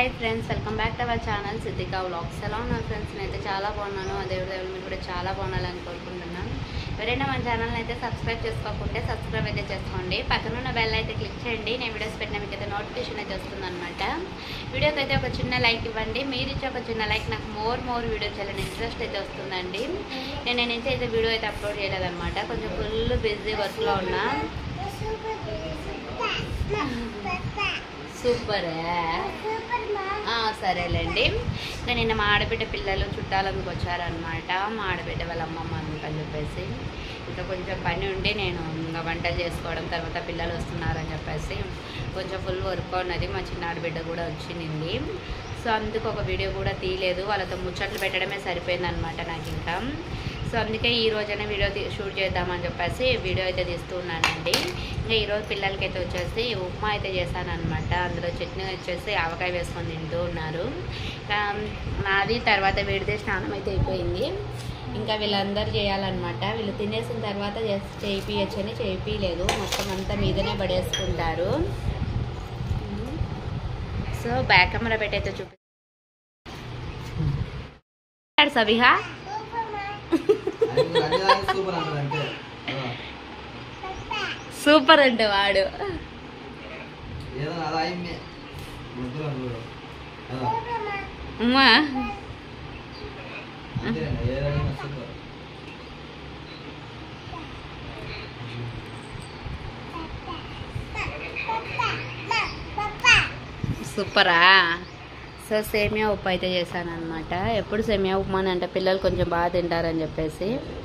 High friends welcome back to our channel Siddhika vlogs ఎలా ఉన్నారు friends నేనైతే చాలా బాగున్నాను ఆ దేవుడి దేవుడు మీరు కూడా చాలా బాగుండాలని కోరుకుంటున్నాను ఎవరైనా మన ఛానల్ని అయితే సబ్స్క్రైబ్ చేసుకోకుంటే సబ్స్క్రైబ్ అయితే చేసుకోండి పక్కన ఉన్న బెల్ అయితే క్లిక్ చేయండి నేను వీడియోస్ పెట్టిన మీకు అయితే నోటిఫికేషన్ అయితే వస్తుందన్నమాట వీడియోకి అయితే ఒక చిన్న లైక్ ఇవ్వండి మీరు ఇచ్చే ఒక చిన్న లైక్ నాకు మోర్ మోర్ వీడియో చేయాలని ఇంట్రెస్ట్ అయితే వస్తుందండి నేను నేనైతే అయితే వీడియో అయితే అప్లోడ్ చేయలేదన్నమాట కొంచెం ఫుల్ బిజీ వర్క్లో ఉన్నా సూపర్ ఆ, సరేలేండి ఇంకా నిన్న మా ఆడబిడ్డ పిల్లలు చుట్టాలందుకు వచ్చారనమాట మా ఆడబిడ్డ వాళ్ళ అమ్మమ్మ అందుకని చెప్పేసి ఇంకా కొంచెం పని ఉండి నేను ఇంకా వంటలు చేసుకోవడం తర్వాత పిల్లలు వస్తున్నారని చెప్పేసి కొంచెం ఫుల్ వర్క్ ఉన్నది మా చిన్న ఆడబిడ్డ కూడా వచ్చింది సో అందుకు ఒక వీడియో కూడా తీయలేదు వాళ్ళతో ముచ్చట్లు పెట్టడమే సరిపోయిందనమాట నాకు ఇంకా సో అందుకే ఈ రోజైనా వీడియో తీ- షూట్ చేద్దామని చెప్పేసి వీడియో అయితే తీస్తూ ఉన్నానండి ఇంకా ఈరోజు పిల్లలకి అయితే వచ్చేసి ఉప్మా అయితే చేశాను అనమాట అందులో చట్నీ వచ్చేసి ఆవకాయ వేసుకొని తింటూ ఉన్నారు ఇంకా నాది తర్వాత వీడితే స్నానం అయితే అయిపోయింది ఇంకా వీళ్ళందరూ చేయాలన్నమాట వీళ్ళు తినేసిన తర్వాత చేసి చేయిపియచ్చని చేయిపియలేదు మొత్తం అంతా మీదనే పడేసుకుంటారు సో బ్యాక్ కెమెరా పెట్టయితే చూపి సవిహా అన్ని దానికి సూపర్ అంటారు అంతే సూపర్ అంటే వాడు ఏదో అలా అయింది ముద్దులు అనుకో అమ్మా అంతే ఏదైనా సూపర్ సూపరా సో సేమియా ఉప్మా అయితే చేశాను అనమాట ఎప్పుడు సేమియా ఉప్మా అని అంటే పిల్లలు కొంచెం బాగా తింటారని చెప్పేసి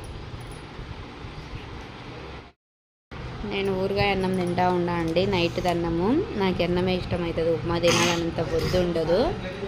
నేను ఊరుగా అన్నం తింటా ఉన్నా అండి నైట్ అన్నము నాకు అన్నమే ఇష్టం అవుతుంది ఉప్మా తినాలన్నంత బుద్ధి ఉండదు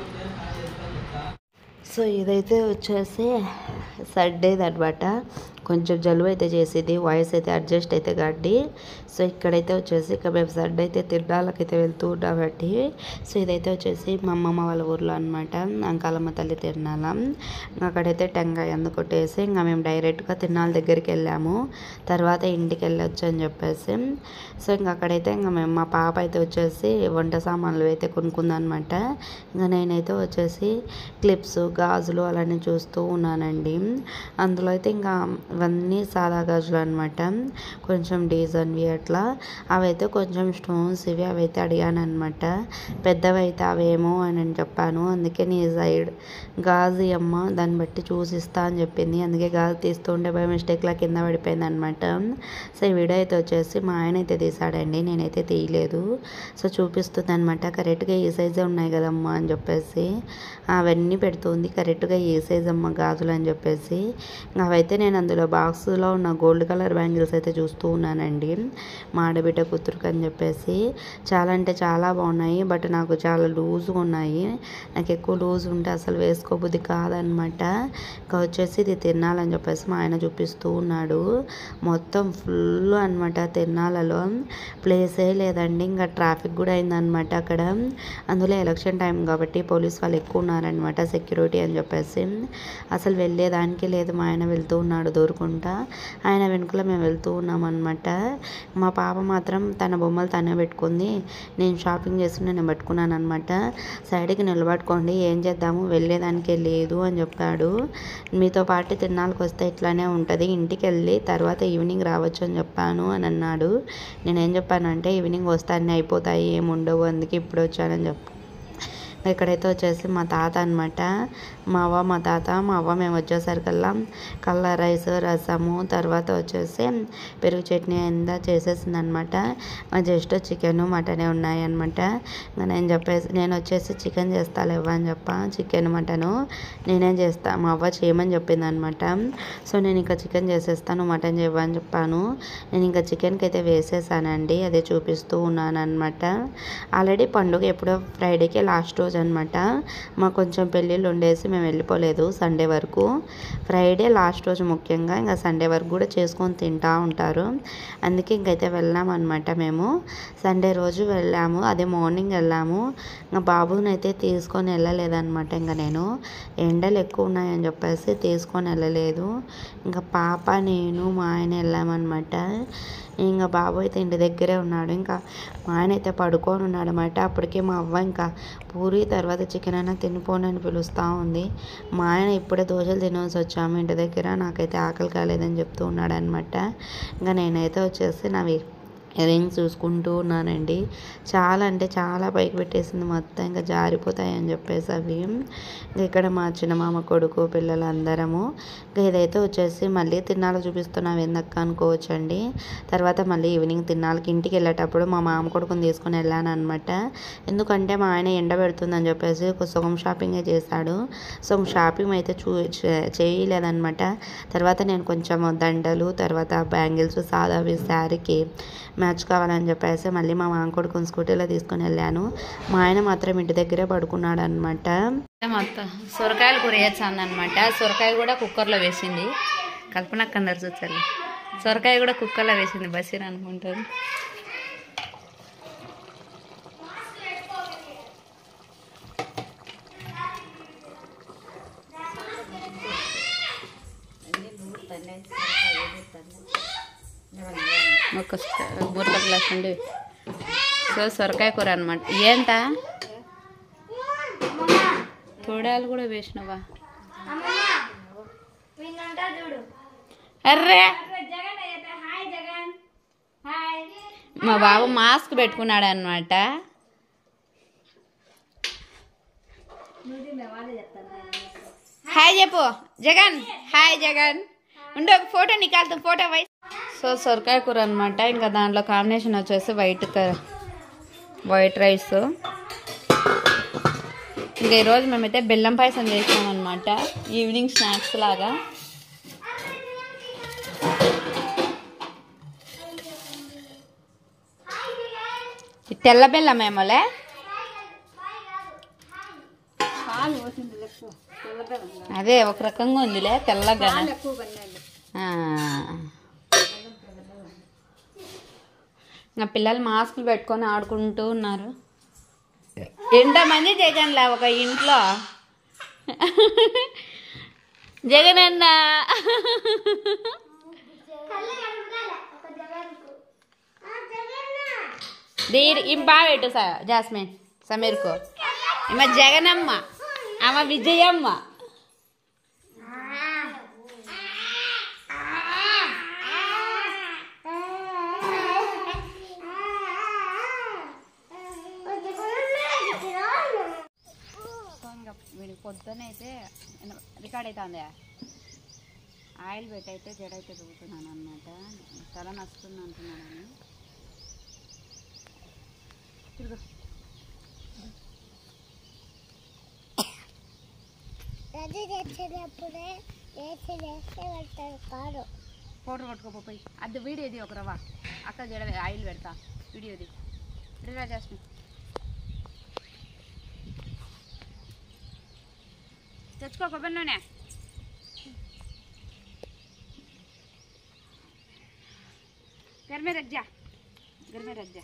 సో ఇదైతే వచ్చేసి సర్డేది అనమాట కొంచెం జలుబు అయితే చేసేది వాయిస్ అయితే అడ్జస్ట్ అయితే గడ్డి సో ఇక్కడైతే వచ్చేసి ఇక మేము సండే అయితే తిరునాళ్ళకైతే వెళ్తూ ఉన్నామండి సో ఇదైతే వచ్చేసి మా అమ్మమ్మ వాళ్ళ ఊర్లో అనమాట అంకాలమ్మ తల్లి తిరునాళ్ళం అక్కడైతే టెంకాయ అందుకొట్టేసి ఇంకా మేము డైరెక్ట్గా తిరునాళ్ళ దగ్గరికి వెళ్ళాము తర్వాత ఇంటికి వెళ్ళొచ్చు అని చెప్పేసి సో ఇంకా అక్కడైతే ఇంకా మేము మా పాప అయితే వచ్చేసి వంట సామాన్లు అయితే కొనుక్కుందనమాట ఇంకా నేనైతే వచ్చేసి క్లిప్స్ గాజులు అలానే చూస్తూ ఉన్నానండి అందులో అయితే ఇంకా ఇవన్నీ సాదా గాజులు అనమాట కొంచెం డిజైన్వి అట్లా అవైతే కొంచెం స్టోన్స్ ఇవి అవైతే అడిగాను అనమాట పెద్దవి అయితే అవేమో అని నేను చెప్పాను అందుకే నీ సైడ్ గాజు అమ్మ దాన్ని బట్టి చూసిస్తా అని చెప్పింది అందుకే గాజు తీస్తూ ఉంటే బై మిస్టేక్లా కింద పడిపోయింది అనమాట సో ఈ వీడియో అయితే వచ్చేసి మా ఆయన అయితే తీసాడండి నేనైతే తీయలేదు సో చూపిస్తుంది అనమాట కరెక్ట్గా ఈ సైజే ఉన్నాయి కదమ్మా అని చెప్పేసి అవన్నీ పెడుతుంది కరెక్ట్గా ఏ సైజ్ అమ్మ గాజులు అని చెప్పేసి అవైతే నేను అందులో బాక్స్లో ఉన్న గోల్డ్ కలర్ బ్యాంగిల్స్ అయితే చూస్తూ ఉన్నానండి మా ఆడబిడ్డ కూతురుకి అని చెప్పేసి చాలా అంటే చాలా బాగున్నాయి బట్ నాకు చాలా లూజ్గా ఉన్నాయి నాకు ఎక్కువ లూజ్ ఉంటే అసలు వేసుకోబుద్ధి కాదనమాట ఇంకా వచ్చేసి ఇది తినాలని చెప్పేసి మా ఆయన చూపిస్తూ ఉన్నాడు మొత్తం ఫుల్ అనమాట తిరునాళ్ళలో ప్లేసే లేదండి ఇంకా ట్రాఫిక్ కూడా అయిందనమాట అక్కడ అందులో ఎలక్షన్ టైం కాబట్టి పోలీస్ వాళ్ళు ఎక్కువ ఉన్నారనమాట సెక్యూరిటీ అని చెప్పేసి అసలు వెళ్ళేదానికి లేదు మా ఆయన వెళ్తూ ఉన్నాడు దూరుకుంటా ఆయన వెనుకలో మేము వెళ్తూ ఉన్నాం అనమాట మా పాప మాత్రం తన బొమ్మలు తనే పెట్టుకుంది నేను షాపింగ్ చేసి నేను పట్టుకున్నాను అనమాట సైడ్కి నిలబడుకోండి ఏం చేద్దాము వెళ్ళేదానికే లేదు అని చెప్పాడు మీతో పాటు తిన్నాళ్ళకి వస్తే ఇట్లానే ఉంటుంది ఇంటికి వెళ్ళి తర్వాత ఈవినింగ్ రావచ్చు అని చెప్పాను అని అన్నాడు నేనేం చెప్పానంటే ఈవినింగ్ వస్తే అన్నీ అయిపోతాయి ఏమి ఉండవు అందుకే ఇప్పుడు వచ్చానని చెప్పు ఇక్కడైతే వచ్చేసి మా తాత అనమాట మా అవ్వ మా తాత మా అవ్వ మేము వచ్చేసరికల్లా కల్ల రైస్ రసము తర్వాత వచ్చేసి పెరుగు చట్నీ అంతా చేసేసింది అనమాట జస్ట్ చికెన్ మటనే ఉన్నాయి అనమాట నేను చెప్పేసి నేను వచ్చేసి చికెన్ చేస్తాను ఇవ్వ అని చెప్ప చికెన్ మటను నేనే చేస్తా మా అవ్వ చేయమని చెప్పింది అనమాట సో నేను ఇంకా చికెన్ చేసేస్తాను మటన్ చేయమని చెప్పాను నేను ఇంకా చికెన్కి అయితే వేసేసానండి అదే చూపిస్తూ ఉన్నాను అనమాట ఆల్రెడీ పండుగ ఎప్పుడో ఫ్రైడేకే లాస్ట్ రోజు అనమాట మాకు కొంచెం పెళ్ళిళ్ళు ఉండేసి మేము వెళ్ళిపోలేదు సండే వరకు ఫ్రైడే లాస్ట్ రోజు ముఖ్యంగా ఇంకా సండే వరకు కూడా చేసుకొని తింటా ఉంటారు అందుకే ఇంకైతే వెళ్ళామన్నమాట మేము సండే రోజు వెళ్ళాము అదే మార్నింగ్ వెళ్ళాము ఇంకా బాబుని అయితే తీసుకొని వెళ్ళలేదన్నమాట ఇంకా నేను ఎండలు ఎక్కువ ఉన్నాయని చెప్పేసి తీసుకొని వెళ్ళలేదు ఇంకా పాప నేను మా ఆయన వెళ్ళామన్నమాట ఇంకా బాబు అయితే ఇంటి దగ్గరే ఉన్నాడు ఇంకా మా ఆయన అయితే పడుకొని ఉన్నాడు అనమాట అప్పటికే మా అవ్వ ఇంకా పూరి తర్వాత చికెన్ అయినా తినిపోండి అని పిలుస్తూ ఉంది మా ఆయన ఇప్పుడే దోశలు తినేసి వచ్చాము ఇంటి దగ్గర నాకైతే ఆకలి కాలేదని చెప్తూ ఉన్నాడు అనమాట ఇంకా నేనైతే వచ్చేసి నావి రింగ్స్ చూసుకుంటూ ఉన్నానండి చాలా అంటే చాలా పైకి పెట్టేసింది మొత్తం ఇంకా జారిపోతాయి అని చెప్పేసి అవి ఇంకా ఇక్కడ మా చిన్నమామ కొడుకు పిల్లలు అందరము ఇంకా ఇదైతే వచ్చేసి మళ్ళీ తిన్నాళ్ళు చూపిస్తున్నావు ఎందుకు అనుకోవచ్చండి తర్వాత మళ్ళీ ఈవినింగ్ తిన్నాళ్ళకి ఇంటికి వెళ్ళేటప్పుడు మా మామ కొడుకుని తీసుకొని వెళ్ళాను అనమాట ఎందుకంటే మా ఆయన ఎండ పెడుతుందని చెప్పేసి ఒక సగం షాపింగే చేశాడు సగం షాపింగ్ అయితే చూ చే- చేయలేదన్నమాట తర్వాత నేను కొంచెం దండలు తర్వాత బ్యాంగిల్స్ సాదావి శారీకి మ్యాచ్ కావాలని చెప్పేసి మళ్ళీ మా మామ కొడుకుని స్కూటీలో తీసుకొని వెళ్ళాను మా ఆయన మాత్రం ఇంటి దగ్గరే పడుకున్నాడు అనమాట మొత్తం సొరకాయలు కూర వేసాను అనమాట సొరకాయ కూడా కుక్కర్లో వేసింది కల్పన కందరు చూచాలి సొరకాయ కూడా కుక్కర్లో వేసింది బసీర్ అనుకుంటారు ఒక మూర్త గ్లాస్ అండి సో సొరకాయ కూర అనమాట ఏంట కూడాలు కూడా వేసినవా అర్రే మా బాబు మాస్క్ పెట్టుకున్నాడు అనమాట హాయ్ చెప్పు జగన్ హాయ్ జగన్ ఉండు ఒక ఫోటో నికాలుతాం ఫోటో వై సో సొరకాయ కూర అనమాట ఇంకా దాంట్లో కాంబినేషన్ వచ్చేసి వైట్ క- వైట్ రైస్ ఇంకా ఈరోజు మేమైతే బెల్లం పాయసం చేసాం అనమాట ఈవినింగ్ స్నాక్స్ లాగా ఇది తెల్ల బెల్లం ఏమోలే అదే ఒక రకంగా ఉందిలే తెల్లగా నా పిల్లలు మాస్కులు పెట్టుకొని ఆడుకుంటూ ఉన్నారు ఎంతమంది జగన్లా ఒక ఇంట్లో జగన్ అన్న దీని ఇం బాగా పెట్టు స జాస్మిన్ సమీర్కు ఈమె జగనమ్మ ఆమె విజయమ్మ వీడికి పొద్దున అయితే రికార్డ్ అవుతుంది ఆయిల్ పెట్టి అయితే జడ అయితే దిగుతున్నాను అనమాట తల నస్తుంది అంటున్నానని తిరుగు అది తెచ్చినప్పుడే వేసి వేస్తే వెళ్తారు కారు ఫోటో పట్టుకోపోయి అది వీడియోది ఒక రవ్వ అక్క జడ ఆయిల్ పెడతా వీడియోది రిరా జాస్మిన్ తెచ్చుకో కొబ్బరి నూనె घर में रख जा घर में रख जा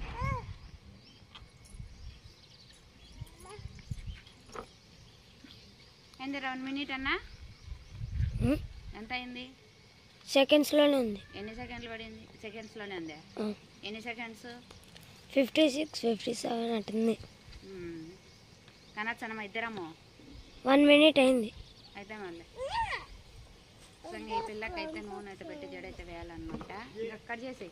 ఏంది వన్ మినిట్ అన్నా ఎంత అయింది సెకండ్స్ లోనే ఉంది ఎన్ని సెకండ్లు పడింది సెకండ్స్ లోనే ఉందా ఎన్ని seconds fifty six fifty seven అటుంది కనొచ్చనమ్మ ఇద్దరము వన్ మినిట్ అయింది అయితే మళ్ళీ సో ఇంకా ఈ పిల్లకి అయితే నూనె అయితే పెట్టి జడైతే వేయాలన్నమాట ఇంకా కట్ చేసి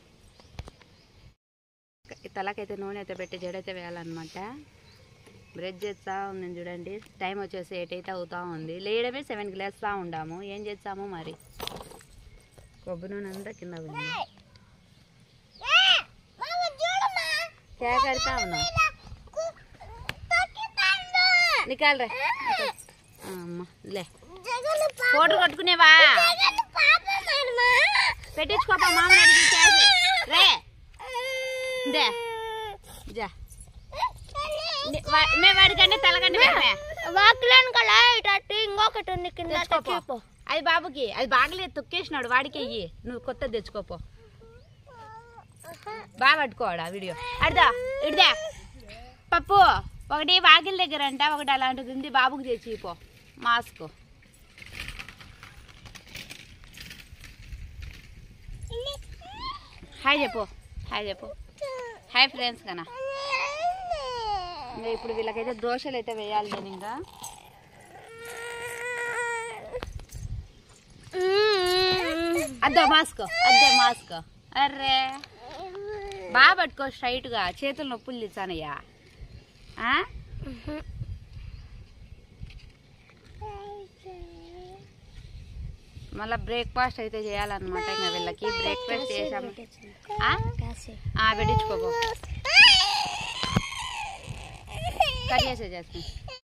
ఈ తలకైతే నూనె అయితే పెట్టి జడైతే వేయాలన్నమాట బ్రష్ చేస్తా ఉంది చూడండి టైం వచ్చేసి ఎయిట్ అయితే అవుతా ఉంది లేయడమే సెవెన్కి లేస్తా ఉండాము ఏం చేస్తాము మరి కొబ్బరి నూనె అంతా కింద పోయింది క్యా కడతా ఉన్నావు నికాల్ రే అమ్మ లే ఫోటో కొట్టుకునేవా పెట్టించుకోపా మామని అడిగి చేసి రే దే జా ని- వా- మేము వాడికంటే తలకండి మేమే వాకులను కదా ఇటు ఇంకొకటి ఉంది కింద తెచ్చుకోపో తొక్కిపో. అది బాబుకి అది బాగలేదు తొక్కేసినాడు వాడికి అయ్యి నువ్వు కొత్తది తెచ్చుకోపో బాగా పట్టుకోవాడా వీడియో అడిదా ఇడిదా పప్పు ఒకటి వాకిల దగ్గర అంట ఒకటి అలాంటిది ఉంది బాబుకి తెచ్చి పో మాస్క్ హాయ్ చెప్పు హాయ్ చెప్పు హాయ్ ఫ్రెండ్స్ కన్నా ఇంకా ఇప్పుడు వీళ్ళకైతే దోశలు అయితే వేయాలి నేను ఇంకా అద్దో మాస్క్ అద్దే మాస్క్ అర్రే బాగా పట్టుకో స్ట్రైట్గా చేతులు నొప్పులు తెచ్చానయ్యా ఆ? మళ్ళా బ్రేక్ఫాస్ట్ అయితే చేయాలన్నమాట ఇంకా వీళ్ళకి బ్రేక్ఫాస్ట్ చేసాము ఆ? ఆ, పెట్టించుకోపో కట్ చేసే చేస్తాను